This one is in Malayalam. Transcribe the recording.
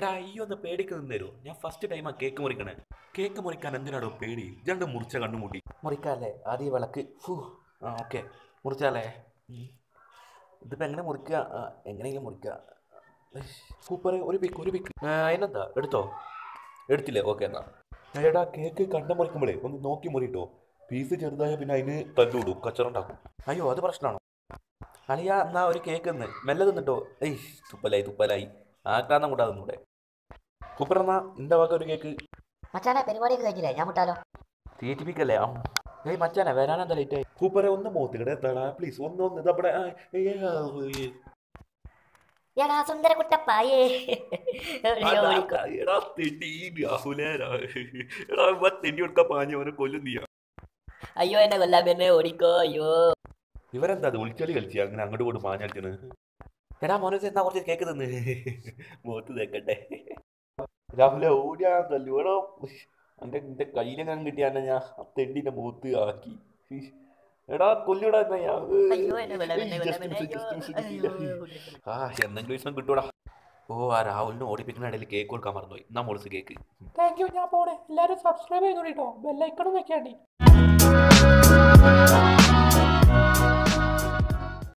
എടാ ഈ ഒന്ന് പേടിക്ക് നിന്നേരോ ഞാൻ ഫസ്റ്റ് ടൈമാ കേക്ക് മുറിക്കണേ കേക്ക് മുറിക്കാൻ എന്തിനാടോ പേടി രണ്ട് മുറിച്ച കണ്ണുമുട്ടി മുറിക്കാല്ലേ ആദ്യം വിളക്ക് ഫൂ ആ ഓക്കെ മുറിച്ചാലേ ഉം. ഇതിപ്പോ എങ്ങനെ മുറിക്കുക ആ, എങ്ങനെയെങ്കിലും മുറിക്കുക സൂപ്പർ ഒരു പിക്ക് ഒരു പിക്ക് അതിനെന്താ എടുത്തോ എടുത്തില്ലേ ഓക്കെ എന്നാ എടാ കേക്ക് കണ്ട മുറിക്കുമ്പോഴേ ഒന്ന് നോക്കി മുറിട്ടോ പീസ് ചെറുതായ പിന്നെ അതിന് തല്ലുവിടും കച്ചറ ഉണ്ടാക്കും അയ്യോ അത് പ്രശ്നമാണോ അളിയ എന്നാ ഒരു കേക്ക് നിന്ന് മെല്ലെ തിന്നിട്ടോ ഏയ് തുപ്പലായി തുപ്പലായി ആക്കാന്ന കൂടാ തിന്നൂടെ സൂപ്പർ എന്നാ ഇന്റെ വക ഒരു കേക്ക് മച്ചാനെ പരിപാടിയൊക്കെ കഴിഞ്ഞില്ലേ ഞാൻ വിട്ടാലോ തീറ്റിപ്പിക്കല്ലേ ആ ഏയ് മച്ചാനെ വരാനെന്താ ലേറ്റ് ആയി സൂപ്പറെ ഒന്ന് മോത്തിക്കടെ എത്താടാ പ്ലീസ് ഒന്ന് ഒന്ന് ഇതവിടെ ആ, ഏയ്, ഏയ്, ആ, ഏയ്. എടാ സുന്ദര കുട്ടപ്പായേ അതാ, എടാ തെണ്ടി രാഹുലേ രാ- എടാ ഇവ തെണ്ടി കൊടുക്കാൻ പാഞ്ഞവനെ കൊല്ലും നീ അയ്യോ എന്നെ കൊല്ലാൻ എന്നെ ഓടിക്കോ അയ്യോ ഇവരെന്താ അത് ഒളിച്ചളി കളിച്ച് അങ്ങനെ അങ്ങോട്ട് കൊണ്ട് പാഞ്ഞടിച്ചണ് എടാ മോനസ് എന്നാ കുറച്ച് കേക്ക് തിന്ന് മുഖത്ത് തേക്കട്ടെ രാഹുലെ ഓടിയാ തല്ലു എടാ എൻ്റെ എൻ്റെ കയ്യിലെങ്ങനെ കിട്ടിയാന്നെ ഞാൻ ആ തെണ്ടിൻ്റെ മുഖത്ത് ആക്കി ഇഷ്. എടാ കൊല്ലുടാ എന്നാ ഞാൻ അയ്യോ എന്നെ കൊല്ലാൻ എന്നെ ഏയ്, കൊല്ലാൻ just എന്നെ miss, just miss, അയ്യോ കിട്ടിയില്ല. ആ എന്തെങ്കിലും ദിവസം കിട്ടൂടാ ഓ ആ രാഹുലിനെ ഓടിപ്പിക്കുന്ന ഇടയിൽ കേക്ക് കൊടുക്കാൻ മറന്നുപോയി എന്നാ മോളിസ് കേക്ക് താങ്ക് യു ഞാൻ പോണേ എല്ലാവരും സബ്സ്ക്രൈബ് ചെയ്തോളിട്ടോ ബെല്ലൈക്കണും വെക്കാണ്ടി